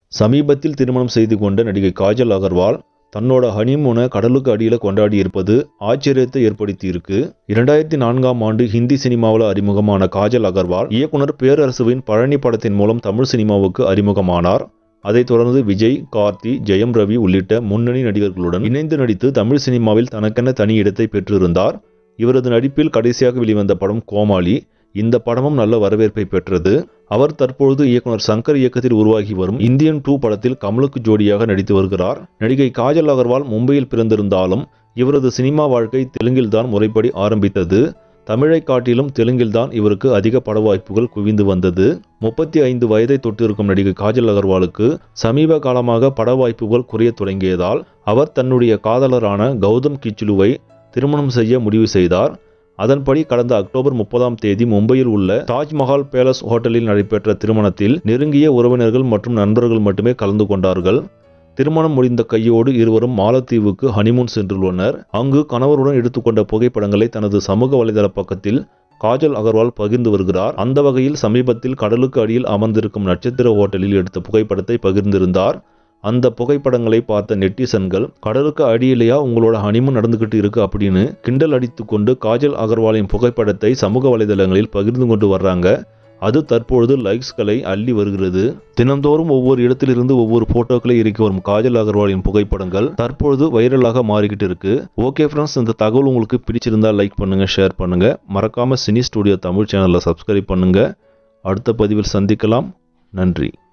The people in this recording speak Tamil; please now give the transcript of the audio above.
சமீபத்தில் திருமணம் செய்து கொண்ட நடிகை காஜல் அகர்வால் தன்னோட ஹனிமூனை கடலுக்கு அடியில் கொண்டாடி இருப்பது ஆச்சரியத்தை ஏற்படுத்தியிருக்கு இரண்டாயிரத்தி நான்காம் ஆண்டு ஹிந்தி சினிமாவில் அறிமுகமான காஜல் அகர்வால் இயக்குனர் பேரரசுவின் பழனி படத்தின் மூலம் தமிழ் சினிமாவுக்கு அறிமுகமானார் அதைத் தொடர்ந்து விஜய் கார்த்தி ஜெயம் ரவி உள்ளிட்ட முன்னணி நடிகர்களுடன் இணைந்து நடித்து தமிழ் சினிமாவில் தனக்கென தனி இடத்தை பெற்றிருந்தார் இவரது நடிப்பில் கடைசியாக வெளிவந்த படம் கோமாளி இந்த படமும் நல்ல வரவேற்பை பெற்றது அவர் தற்பொழுது இயக்குனர் சங்கர் இயக்கத்தில் உருவாகி வரும் இந்தியன் டூ படத்தில் கமலுக்கு ஜோடியாக நடித்து வருகிறார் நடிகை காஜல் அகர்வால் மும்பையில் பிறந்திருந்தாலும் இவரது சினிமா வாழ்க்கை தெலுங்கில்தான் முறைப்படி ஆரம்பித்தது தமிழை காட்டிலும் தெலுங்கில்தான் இவருக்கு அதிக பட வாய்ப்புகள் குவிந்து வந்தது முப்பத்தி ஐந்து வயதை தொட்டிருக்கும் நடிகை காஜல் அகர்வாலுக்கு சமீப காலமாக பட வாய்ப்புகள் குறைய தொடங்கியதால் அவர் தன்னுடைய காதலரான கௌதம் கிச்சுலுவை திருமணம் செய்ய முடிவு செய்தார் அதன்படி கடந்த அக்டோபர் முப்பதாம் தேதி மும்பையில் உள்ள தாஜ்மஹால் பேலஸ் ஹோட்டலில் நடைபெற்ற திருமணத்தில் நெருங்கிய உறவினர்கள் மற்றும் நண்பர்கள் மட்டுமே கலந்து கொண்டார்கள் திருமணம் முடிந்த கையோடு இருவரும் மாலத்தீவுக்கு ஹனிமூன் சென்றுள்ளனர் அங்கு கணவருடன் எடுத்துக்கொண்ட புகைப்படங்களை தனது சமூக வலைதள பக்கத்தில் காஜல் அகர்வால் பகிர்ந்து வருகிறார் அந்த வகையில் சமீபத்தில் கடலுக்கு அடியில் அமர்ந்திருக்கும் நட்சத்திர ஹோட்டலில் எடுத்த புகைப்படத்தை பகிர்ந்திருந்தார் அந்த புகைப்படங்களை பார்த்த நெட்டிசன்கள் கடலுக்கு அடியிலேயா உங்களோட ஹனிமூன் நடந்துகிட்டு இருக்கு அப்படின்னு கிண்டல் அடித்து கொண்டு காஜல் அகர்வாலின் புகைப்படத்தை சமூக வலைதளங்களில் பகிர்ந்து கொண்டு வர்றாங்க அது தற்பொழுது லைக்ஸ்களை அள்ளி வருகிறது தினந்தோறும் ஒவ்வொரு இடத்திலிருந்து ஒவ்வொரு போட்டோக்களை இறக்கி வரும் காஜல் அகர்வாலின் புகைப்படங்கள் தற்பொழுது வைரலாக மாறிக்கிட்டு இருக்கு ஓகே ஃப்ரெண்ட்ஸ் இந்த தகவல் உங்களுக்கு பிடிச்சிருந்தா லைக் பண்ணுங்க ஷேர் பண்ணுங்க மறக்காம சினி ஸ்டுடியோ தமிழ் சேனலை சப்ஸ்கிரைப் பண்ணுங்க அடுத்த பதிவில் சந்திக்கலாம் நன்றி